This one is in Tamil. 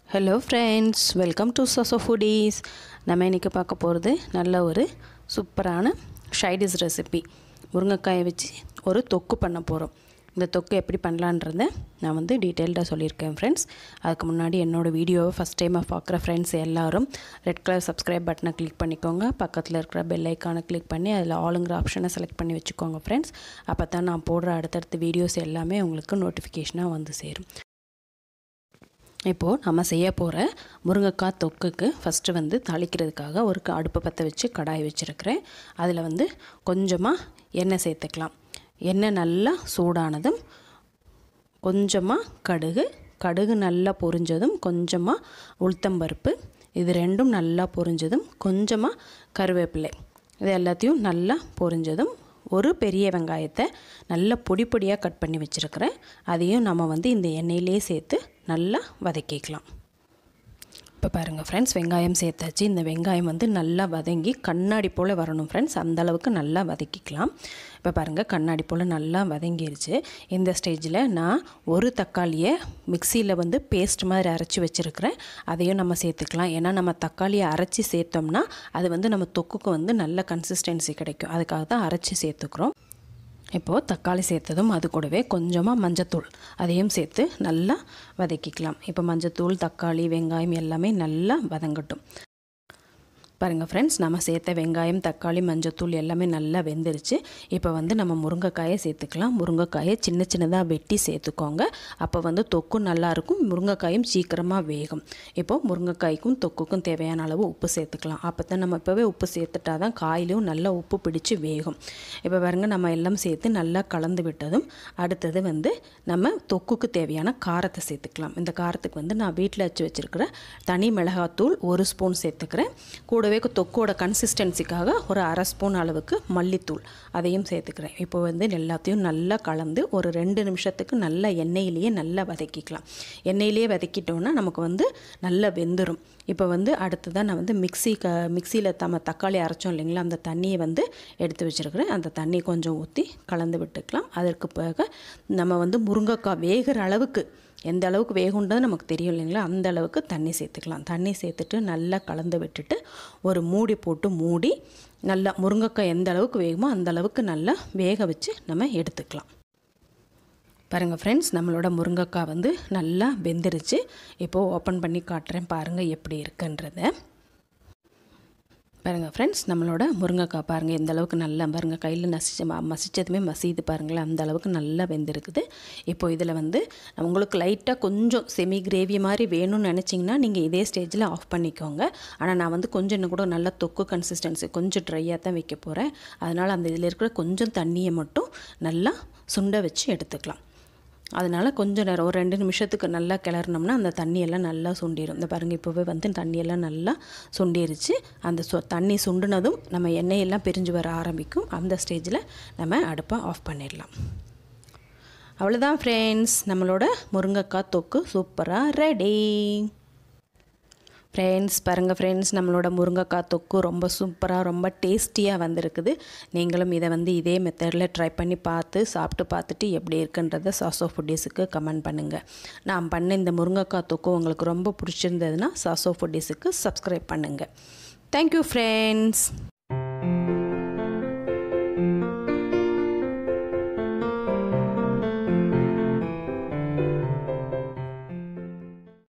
hello friends welcome to Soso Foodies நம்ம இன்றைக்கி பார்க்க போகிறது நல்ல ஒரு சூப்பரான ஷைடிஸ் ரெசிபி முருங்கைக்காயை வச்சு ஒரு தொக்கு பண்ண போகிறோம் இந்த தொக்கு எப்படி பண்ணலான்றத நான் வந்து டீட்டெயில்டாக சொல்லியிருக்கேன் ஃப்ரெண்ட்ஸ் அதுக்கு முன்னாடி என்னோடய வீடியோவை ஃபஸ்ட் டைமாக பார்க்குற ஃப்ரெண்ட்ஸ் எல்லோரும் ரெட் கலர் சப்ஸ்கிரைப் பட்டனை கிளிக் பண்ணிக்கோங்க பக்கத்தில் இருக்கிற பெல் ஐக்கானை கிளிக் பண்ணி அதில் ஆளுங்கிற ஆப்ஷனை செலக்ட் பண்ணி வச்சுக்கோங்க ஃப்ரெண்ட்ஸ் அப்போ தான் நான் போடுற அடுத்தடுத்த வீடியோஸ் எல்லாமே உங்களுக்கு நோட்டிஃபிகேஷனாக வந்து சேரும் இப்போது நம்ம செய்ய போகிற முருங்கைக்காய் தொக்குக்கு ஃபஸ்ட்டு வந்து தாளிக்கிறதுக்காக ஒரு அடுப்பை பற்ற வச்சு கடாய் வச்சுருக்கிறேன் அதில் வந்து கொஞ்சமாக எண்ணெய் சேர்த்துக்கலாம் எண்ணெய் நல்லா சூடானதும் கொஞ்சமாக கடுகு கடுகு நல்லா பொரிஞ்சதும் கொஞ்சமாக உளுத்தம்பருப்பு இது ரெண்டும் நல்லா பொரிஞ்சதும் கொஞ்சமாக கருவேப்பிலை இது எல்லாத்தையும் நல்லா பொரிஞ்சதும் ஒரு பெரிய வெங்காயத்தை நல்லா பொடி பொடியாக கட் பண்ணி வச்சுருக்கிறேன் அதையும் நம்ம வந்து இந்த எண்ணெயிலே சேர்த்து நல்லா வதக்கிக்கலாம் இப்போ பாருங்கள் ஃப்ரெண்ட்ஸ் வெங்காயம் சேர்த்தாச்சு இந்த வெங்காயம் வந்து நல்லா வதங்கி கண்ணாடி போல் வரணும் ஃப்ரெண்ட்ஸ் அந்தளவுக்கு நல்லா வதக்கிக்கலாம் இப்போ பாருங்கள் கண்ணாடி போல் நல்லா வதங்கிருச்சு இந்த ஸ்டேஜில் நான் ஒரு தக்காளியை மிக்சியில் வந்து பேஸ்ட் மாதிரி அரைச்சி வச்சுருக்கிறேன் அதையும் நம்ம சேர்த்துக்கலாம் ஏன்னா நம்ம தக்காளியை அரைச்சி சேர்த்தோம்னா அது வந்து நம்ம தொக்குக்கு வந்து நல்ல கன்சிஸ்டன்சி கிடைக்கும் அதுக்காக தான் அரைச்சி சேர்த்துக்கிறோம் இப்போது தக்காளி சேர்த்ததும் அது கூடவே கொஞ்சமாக மஞ்சத்தூள் அதையும் சேர்த்து நல்லா வதக்கிக்கலாம் இப்போ மஞ்சத்தூள் தக்காளி வெங்காயம் எல்லாமே நல்லா வதங்கட்டும் பாருங்கள் ஃப்ரெண்ட்ஸ் நம்ம சேர்த்த வெங்காயம் தக்காளி மஞ்சத்தூள் எல்லாமே நல்லா வெந்துருச்சு இப்போ வந்து நம்ம முருங்கைக்காயை சேர்த்துக்கலாம் முருங்கைக்காயை சின்ன சின்னதாக வெட்டி சேர்த்துக்கோங்க அப்போ வந்து தொக்கும் நல்லாயிருக்கும் முருங்கைக்காயும் சீக்கிரமாக வேகும் இப்போது முருங்கைக்காய்க்கும் தொக்குக்கும் தேவையான அளவு உப்பு சேர்த்துக்கலாம் அப்போ தான் நம்ம இப்போவே உப்பு சேர்த்துட்டா தான் காயிலும் நல்லா உப்பு பிடிச்சி வேகும் இப்போ பாருங்கள் நம்ம எல்லாம் சேர்த்து நல்லா கலந்து விட்டதும் அடுத்தது வந்து நம்ம தொக்குக்கு தேவையான காரத்தை சேர்த்துக்கலாம் இந்த காரத்துக்கு வந்து நான் வீட்டில் வச்சு வச்சுருக்கிற தனி மிளகாத்தூள் ஒரு ஸ்பூன் சேர்த்துக்கிறேன் கூட கூடவே தொக்கோட கன்சிஸ்டன்சிக்காக ஒரு அரை ஸ்பூன் அளவுக்கு மல்லித்தூள் அதையும் சேர்த்துக்கிறேன் இப்போ வந்து எல்லாத்தையும் நல்லா கலந்து ஒரு ரெண்டு நிமிஷத்துக்கு நல்லா எண்ணெயிலேயே நல்லா வதக்கிக்கலாம் எண்ணெயிலேயே வதக்கிட்டோன்னா நமக்கு வந்து நல்லா வெந்துடும் இப்போ வந்து அடுத்ததாக நான் வந்து மிக்சி க மிக்சியில் தம்ம தக்காளி அரைச்சோம் இல்லைங்களா அந்த தண்ணியை வந்து எடுத்து வச்சுருக்கிறேன் அந்த தண்ணி கொஞ்சம் ஊற்றி கலந்து விட்டுக்கலாம் அதற்கு பிறகு நம்ம வந்து முருங்கைக்காய் வேகிற அளவுக்கு எந்த அளவுக்கு வேகுன்றது நமக்கு தெரியும் இல்லைங்களா அந்த அளவுக்கு தண்ணி சேர்த்துக்கலாம் தண்ணி சேர்த்துட்டு நல்லா கலந்து விட்டுட்டு ஒரு மூடி போட்டு மூடி நல்லா முருங்கைக்காய் எந்த அளவுக்கு வேகுமோ அந்த அளவுக்கு நல்லா வேக வச்சு நம்ம எடுத்துக்கலாம் பாருங்கள் ஃப்ரெண்ட்ஸ் நம்மளோட முருங்கைக்காய் வந்து நல்லா வெந்துருச்சு இப்போது ஓப்பன் பண்ணி காட்டுறேன் பாருங்கள் எப்படி இருக்குன்றத பாருங்கள் ஃப்ரெண்ட்ஸ் நம்மளோட முருங்கைக்காய் பாருங்கள் எந்த அளவுக்கு நல்லா பாருங்கள் கையில் நசிச்ச மசிச்சதுமே மசிது பாருங்களேன் அந்த அளவுக்கு நல்லா வெந்திருக்குது இப்போது இதில் வந்து உங்களுக்கு லைட்டாக கொஞ்சம் செமி கிரேவி மாதிரி வேணும்னு நினச்சிங்கன்னா நீங்கள் இதே ஸ்டேஜில் ஆஃப் பண்ணிக்கோங்க ஆனால் நான் வந்து கொஞ்சம் இன்னும் கூட நல்லா தொக்கு கன்சிஸ்டன்சி கொஞ்சம் ட்ரையாக தான் வைக்க போகிறேன் அதனால் அந்த இதில் இருக்கிற கொஞ்சம் தண்ணியை மட்டும் நல்லா சுண்ட வச்சு எடுத்துக்கலாம் அதனால் கொஞ்சம் நேரம் ஒரு ரெண்டு நிமிஷத்துக்கு நல்லா கிளறினோம்னா அந்த தண்ணியெல்லாம் நல்லா சுண்டிடும் இந்த பாருங்கள் இப்போவே வந்து தண்ணியெல்லாம் நல்லா சுண்டிருச்சு அந்த சு தண்ணி சுண்டினதும் நம்ம எண்ணெயெல்லாம் பிரிஞ்சு வர ஆரம்பிக்கும் அந்த ஸ்டேஜில் நம்ம அடுப்பை ஆஃப் பண்ணிடலாம் அவ்வளோதான் ஃப்ரெண்ட்ஸ் நம்மளோட முருங்கைக்காய் தொக்கு சூப்பராக ரெடி ஃப்ரெண்ட்ஸ் பாருங்கள் ஃப்ரெண்ட்ஸ் நம்மளோட முருங்கைக்காய் தொக்கு ரொம்ப சூப்பராக ரொம்ப டேஸ்டியாக வந்திருக்குது நீங்களும் இதை வந்து இதே மெத்தடில் ட்ரை பண்ணி பார்த்து சாப்பிட்டு பார்த்துட்டு எப்படி இருக்குன்றத சாசோ ஃபுட்டீஸுக்கு கமெண்ட் பண்ணுங்கள் நான் பண்ண இந்த முருங்கைக்காய் தொக்கு உங்களுக்கு ரொம்ப பிடிச்சிருந்ததுன்னா சாசோ ஃபுட்டீஸுக்கு சப்ஸ்கிரைப் பண்ணுங்கள் தேங்க்யூ ஃப்ரெண்ட்ஸ்